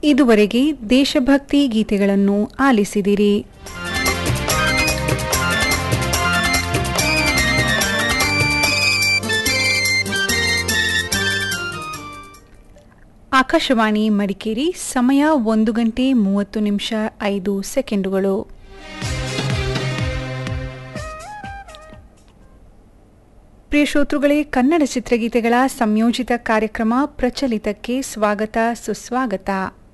ಇದುವರೆಗೆ ದೇಶಭಕ್ತಿ ಗೀತೆಗಳನ್ನು ಆಲಿಸಿದಿರಿ ಆಕಾಶವಾಣಿ ಮಡಿಕೇರಿ ಸಮಯ ಒಂದು ಗಂಟೆ ಮೂವತ್ತು ನಿಮಿಷ ಐದು ಸೆಕೆಂಡುಗಳು ಪ್ರಿಯ ಶ್ರೋತೃಗಳೇ ಕನ್ನಡ ಚಿತ್ರಗೀತೆಗಳ ಸಂಯೋಜಿತ ಕಾರ್ಯಕ್ರಮ ಪ್ರಚಲಿತಕ್ಕೆ ಸ್ವಾಗತ ಸುಸ್ವಾಗತ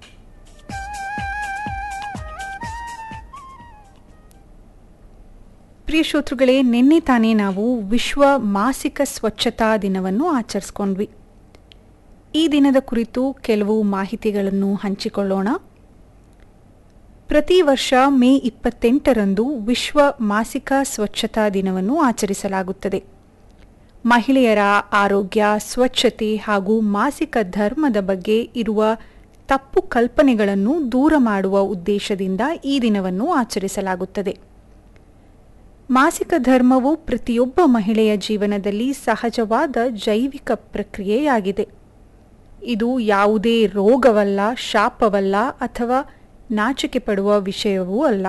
ಪ್ರಿಯ ಶ್ರೋತೃಗಳೇ ನಿನ್ನೆ ತಾನೇ ನಾವು ವಿಶ್ವ ಮಾಸಿಕ ಸ್ವಚ್ಛತಾ ದಿನವನ್ನು ಆಚರಿಸ್ಕೊಂಡ್ವಿ ಈ ದಿನದ ಕುರಿತು ಕೆಲವು ಮಾಹಿತಿಗಳನ್ನು ಹಂಚಿಕೊಳ್ಳೋಣ ಪ್ರತಿ ವರ್ಷ ಮೇ ಇಪ್ಪತ್ತೆಂಟರಂದು ವಿಶ್ವ ಮಾಸಿಕ ಸ್ವಚ್ಛತಾ ದಿನವನ್ನು ಆಚರಿಸಲಾಗುತ್ತದೆ ಮಹಿಳೆಯರ ಆರೋಗ್ಯ ಸ್ವಚ್ಛತೆ ಹಾಗೂ ಮಾಸಿಕ ಧರ್ಮದ ಬಗ್ಗೆ ಇರುವ ತಪ್ಪು ಕಲ್ಪನೆಗಳನ್ನು ದೂರ ಮಾಡುವ ಉದ್ದೇಶದಿಂದ ಈ ದಿನವನ್ನು ಆಚರಿಸಲಾಗುತ್ತದೆ ಮಾಸಿಕ ಧರ್ಮವು ಪ್ರತಿಯೊಬ್ಬ ಮಹಿಳೆಯ ಜೀವನದಲ್ಲಿ ಸಹಜವಾದ ಜೈವಿಕ ಪ್ರಕ್ರಿಯೆಯಾಗಿದೆ ಇದು ಯಾವುದೇ ರೋಗವಲ್ಲ ಶಾಪವಲ್ಲ ಅಥವಾ ನಾಚಿಕೆ ಪಡುವ ವಿಷಯವೂ ಅಲ್ಲ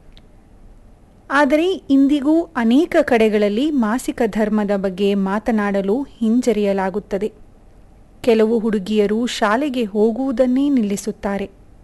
ಆದರೆ ಇಂದಿಗೂ ಅನೇಕ ಕಡೆಗಳಲ್ಲಿ ಮಾಸಿಕ ಧರ್ಮದ ಬಗ್ಗೆ ಮಾತನಾಡಲು ಹಿಂಜರಿಯಲಾಗುತ್ತದೆ ಕೆಲವು ಹುಡುಗಿಯರು ಶಾಲೆಗೆ ಹೋಗುವುದನ್ನೇ ನಿಲ್ಲಿಸುತ್ತಾರೆ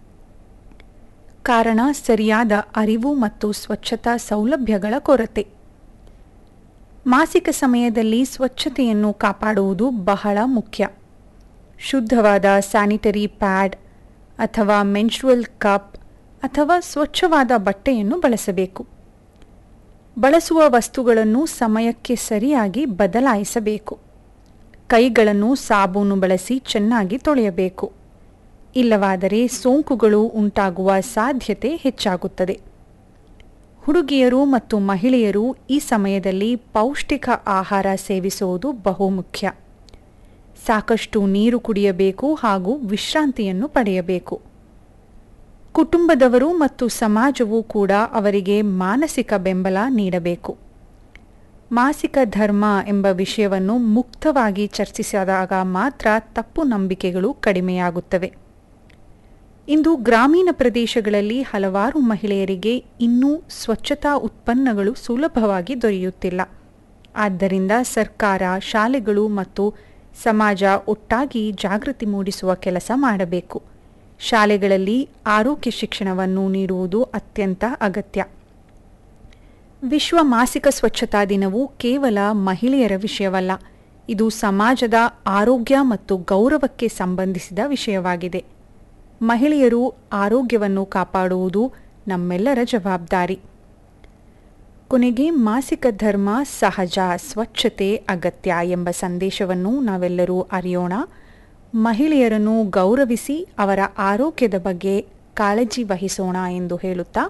ಕಾರಣ ಸರಿಯಾದ ಅರಿವು ಮತ್ತು ಸ್ವಚ್ಛತಾ ಸೌಲಭ್ಯಗಳ ಕೊರತೆ ಮಾಸಿಕ ಸಮಯದಲ್ಲಿ ಸ್ವಚ್ಛತೆಯನ್ನು ಕಾಪಾಡುವುದು ಬಹಳ ಮುಖ್ಯ ಶುದ್ಧವಾದ ಸ್ಯಾನಿಟರಿ ಪ್ಯಾಡ್ ಅಥವಾ ಮೆನ್ಸ್ಟ್ರುವಲ್ ಕಪ್ ಅಥವಾ ಸ್ವಚ್ಛವಾದ ಬಟ್ಟೆಯನ್ನು ಬಳಸಬೇಕು ಬಳಸುವ ವಸ್ತುಗಳನ್ನು ಸಮಯಕ್ಕೆ ಸರಿಯಾಗಿ ಬದಲಾಯಿಸಬೇಕು ಕೈಗಳನ್ನು ಸಾಬೂನು ಬಳಸಿ ಚೆನ್ನಾಗಿ ತೊಳೆಯಬೇಕು ಇಲ್ಲವಾದರೆ ಸೋಂಕುಗಳು ಉಂಟಾಗುವ ಸಾಧ್ಯತೆ ಹೆಚ್ಚಾಗುತ್ತದೆ ಹುಡುಗಿಯರು ಮತ್ತು ಮಹಿಳೆಯರು ಈ ಸಮಯದಲ್ಲಿ ಪೌಷ್ಟಿಕ ಆಹಾರ ಸೇವಿಸುವುದು ಬಹುಮುಖ್ಯ ಸಾಕಷ್ಟು ನೀರು ಕುಡಿಯಬೇಕು ಹಾಗೂ ವಿಶ್ರಾಂತಿಯನ್ನು ಪಡೆಯಬೇಕು ಕುಟುಂಬದವರು ಮತ್ತು ಸಮಾಜವೂ ಕೂಡ ಅವರಿಗೆ ಮಾನಸಿಕ ಬೆಂಬಲ ನೀಡಬೇಕು ಮಾಸಿಕ ಧರ್ಮ ಎಂಬ ವಿಷಯವನ್ನು ಮುಕ್ತವಾಗಿ ಚರ್ಚಿಸಿದಾಗ ಮಾತ್ರ ತಪ್ಪು ನಂಬಿಕೆಗಳು ಕಡಿಮೆಯಾಗುತ್ತವೆ ಇಂದು ಗ್ರಾಮೀಣ ಪ್ರದೇಶಗಳಲ್ಲಿ ಹಲವಾರು ಮಹಿಳೆಯರಿಗೆ ಇನ್ನೂ ಸ್ವಚ್ಛತಾ ಉತ್ಪನ್ನಗಳು ಸುಲಭವಾಗಿ ದೊರೆಯುತ್ತಿಲ್ಲ ಆದ್ದರಿಂದ ಸರ್ಕಾರ ಶಾಲೆಗಳು ಮತ್ತು ಸಮಾಜ ಒಟ್ಟಾಗಿ ಜಾಗೃತಿ ಮೂಡಿಸುವ ಕೆಲಸ ಮಾಡಬೇಕು ಶಾಲೆಗಳಲ್ಲಿ ಆರೋಗ್ಯ ಶಿಕ್ಷಣವನ್ನು ನೀಡುವುದು ಅತ್ಯಂತ ಅಗತ್ಯ ವಿಶ್ವ ಮಾಸಿಕ ಸ್ವಚ್ಛತಾ ದಿನವು ಕೇವಲ ಮಹಿಳೆಯರ ವಿಷಯವಲ್ಲ ಇದು ಸಮಾಜದ ಆರೋಗ್ಯ ಮತ್ತು ಗೌರವಕ್ಕೆ ಸಂಬಂಧಿಸಿದ ವಿಷಯವಾಗಿದೆ ಮಹಿಳೆಯರು ಆರೋಗ್ಯವನ್ನು ಕಾಪಾಡುವುದು ನಮ್ಮೆಲ್ಲರ ಜವಾಬ್ದಾರಿ ಕೊನೆಗೆ ಮಾಸಿಕ ಧರ್ಮ ಸಹಜ ಸ್ವಚ್ಛತೆ ಅಗತ್ಯ ಎಂಬ ಸಂದೇಶವನ್ನು ನಾವೆಲ್ಲರೂ ಅರಿಯೋಣ ಮಹಿಳೆಯರನ್ನು ಗೌರವಿಸಿ ಅವರ ಆರೋಗ್ಯದ ಬಗ್ಗೆ ಕಾಳಜಿ ವಹಿಸೋಣ ಎಂದು ಹೇಳುತ್ತಾ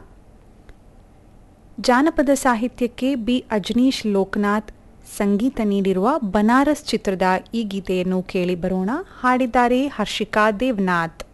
ಜಾನಪದ ಸಾಹಿತ್ಯಕ್ಕೆ ಬಿ ಅಜನೀಶ್ ಲೋಕನಾಥ್ ಸಂಗೀತ ನೀಡಿರುವ ಬನಾರಸ್ ಚಿತ್ರದ ಈ ಗೀತೆಯನ್ನು ಕೇಳಿ ಬರೋಣ ಹಾಡಿದ್ದಾರೆ ಹರ್ಷಿಕಾ ದೇವ್ನಾಥ್